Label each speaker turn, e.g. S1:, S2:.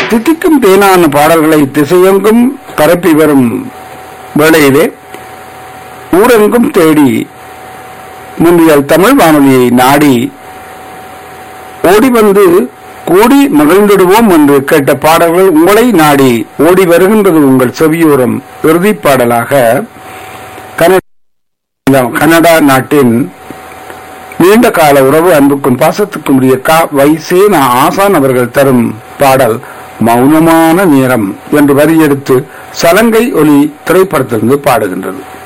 S1: தித்திக்கும் தேனான பாடல்களை திசையெங்கும் பரப்பி வரும் வேளையிலே ஊரெங்கும் தேடி முன்றியல் தமிழ் வானொலியை நாடி ஓடி வந்து கூடி மகிழ்ந்திடுவோம் என்று கேட்ட பாடல்கள் உங்களை நாடி ஓடி வருகின்றது உங்கள் செவியோரம் இறுதிப் பாடலாக கனடா கனடா நாட்டின் நீண்ட கால உறவு அன்புக்கும் பாசத்துக்கும் உரிய கா வைசேன ஆசான் அவர்கள் தரும் பாடல் மௌனமான நேரம் என்று வரியெடுத்து சலங்கை ஒலி திரைப்படத்திலிருந்து பாடுகின்றது